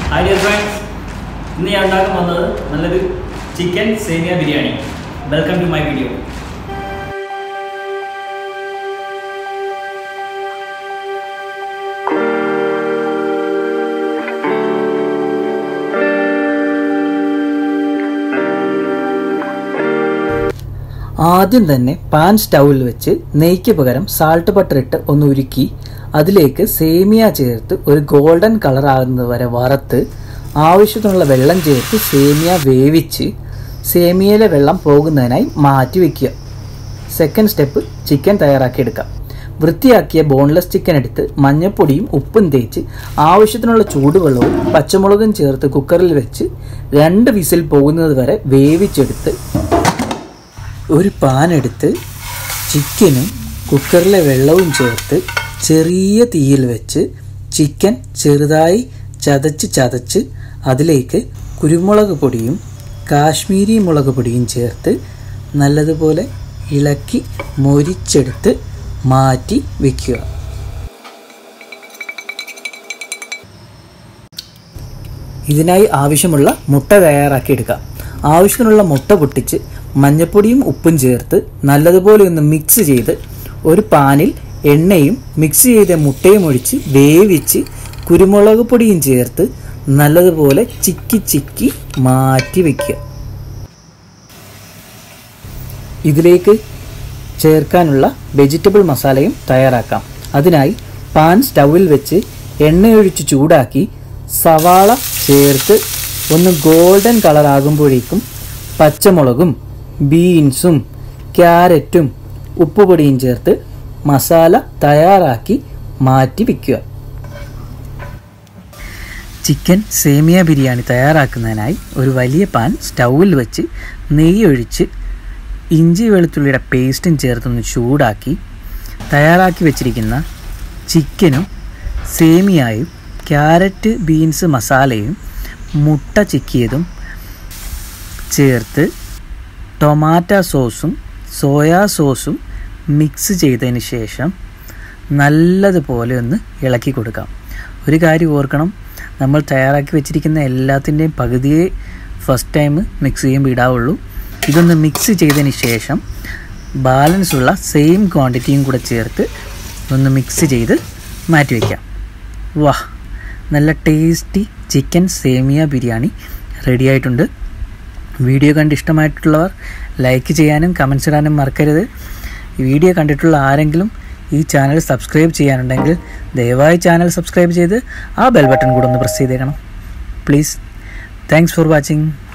hi dear friends ഇന്ന് ഞാൻ ഉണ്ടാക്കാൻ വന്നത് നല്ലൊരു ചിക്കൻ സേമിയ biryani welcome to my video ആദ്യം തന്നെ പാൻ സ്റ്റൗവിൽ വെച്ച് നെയ്ക്ക് പകരം സാൾട്ട് ബട്ടർ ഇട്ട് ഒന്ന് ഉരുക്കി അതിലേക്ക് സേമിയ ചേർത്ത് ഒരു ഗോൾഡൻ കളർ ആകുന്നത് വരെ വറുത്ത് ആവശ്യത്തിനുള്ള വെള്ളം ചേർത്ത് സേമിയ വേവിച്ച് സേമിയയിലെ വെള്ളം പോകുന്നതിനായി മാറ്റി വയ്ക്കുക സെക്കൻഡ് സ്റ്റെപ്പ് ചിക്കൻ തയ്യാറാക്കിയെടുക്കാം വൃത്തിയാക്കിയ ബോൺലെസ് ചിക്കൻ എടുത്ത് മഞ്ഞൾപ്പൊടിയും ഉപ്പും തേച്ച് ആവശ്യത്തിനുള്ള ചൂടുവെള്ളവും പച്ചമുളകും ചേർത്ത് കുക്കറിൽ വെച്ച് രണ്ട് വിസിൽ പോകുന്നത് വരെ വേവിച്ചെടുത്ത് ഒരു പാൻ എടുത്ത് ചിക്കനും കുക്കറിലെ വെള്ളവും ചേർത്ത് ചെറിയ തീയിൽ വെച്ച് ചിക്കൻ ചെറുതായി ചതച്ച് ചതച്ച് അതിലേക്ക് കുരുമുളക് പൊടിയും കാശ്മീരി മുളക് പൊടിയും ചേർത്ത് നല്ലതുപോലെ ഇളക്കി മൊരിച്ചെടുത്ത് മാറ്റി വയ്ക്കുക ഇതിനായി ആവശ്യമുള്ള മുട്ട തയ്യാറാക്കിയെടുക്കാം ആവശ്യത്തിനുള്ള മുട്ട പൊട്ടിച്ച് മഞ്ഞപ്പൊടിയും ഉപ്പും ചേർത്ത് നല്ലതുപോലെ ഒന്ന് മിക്സ് ചെയ്ത് ഒരു പാനിൽ എണ്ണയും മിക്സ് ചെയ്ത മുട്ടയും ഒഴിച്ച് വേവിച്ച് കുരുമുളക് പൊടിയും ചേർത്ത് നല്ലതുപോലെ ചിക്കി ചിക്കി മാറ്റി വയ്ക്കുക ഇതിലേക്ക് ചേർക്കാനുള്ള വെജിറ്റബിൾ മസാലയും തയ്യാറാക്കാം അതിനായി പാൻ സ്റ്റൗവിൽ വെച്ച് എണ്ണയൊഴിച്ച് ചൂടാക്കി സവാള ചേർത്ത് ഒന്ന് ഗോൾഡൻ കളർ ആകുമ്പോഴേക്കും പച്ചമുളകും ബീൻസും ക്യാരറ്റും ഉപ്പുപൊടിയും ചേർത്ത് മസാല തയ്യാറാക്കി മാറ്റി വയ്ക്കുക ചിക്കൻ സേമിയ ബിരിയാണി തയ്യാറാക്കുന്നതിനായി ഒരു വലിയ പാൻ സ്റ്റൗവിൽ വെച്ച് നെയ്യ് ഒഴിച്ച് ഇഞ്ചി വെളുത്തുള്ളിയുടെ പേസ്റ്റും ചേർത്തൊന്ന് ചൂടാക്കി തയ്യാറാക്കി വെച്ചിരിക്കുന്ന ചിക്കനും സേമിയായും ക്യാരറ്റ് ബീൻസ് മസാലയും മുട്ട ചിക്കിയതും ചേർത്ത് ടൊമാറ്റോ സോസും സോയാ സോസും മിക്സ് ചെയ്തതിന് ശേഷം നല്ലതുപോലെ ഒന്ന് ഇളക്കി കൊടുക്കാം ഒരു കാര്യം ഓർക്കണം നമ്മൾ തയ്യാറാക്കി വെച്ചിരിക്കുന്ന എല്ലാത്തിൻ്റെയും പകുതിയെ ഫസ്റ്റ് ടൈം മിക്സ് ചെയ്യുമ്പോൾ ഇടാവുള്ളൂ ഇതൊന്ന് മിക്സ് ചെയ്തതിന് ശേഷം ബാലൻസ് ഉള്ള സെയിം ക്വാണ്ടിറ്റിയും കൂടെ ചേർത്ത് ഒന്ന് മിക്സ് ചെയ്ത് മാറ്റി വയ്ക്കാം വാഹ് നല്ല ടേസ്റ്റി ചിക്കൻ സേമിയ ബിരിയാണി റെഡി ആയിട്ടുണ്ട് വീഡിയോ കണ്ട് ഇഷ്ടമായിട്ടുള്ളവർ ലൈക്ക് ചെയ്യാനും കമൻസ് ഇടാനും മറക്കരുത് വീഡിയോ കണ്ടിട്ടുള്ള ആരെങ്കിലും ഈ ചാനൽ സബ്സ്ക്രൈബ് ചെയ്യാനുണ്ടെങ്കിൽ ദയവായി ചാനൽ സബ്സ്ക്രൈബ് ചെയ്ത് ആ ബെൽ ബട്ടൺ കൂടെ ഒന്ന് പ്രസ് ചെയ്തേക്കണം പ്ലീസ് താങ്ക്സ് ഫോർ വാച്ചിങ്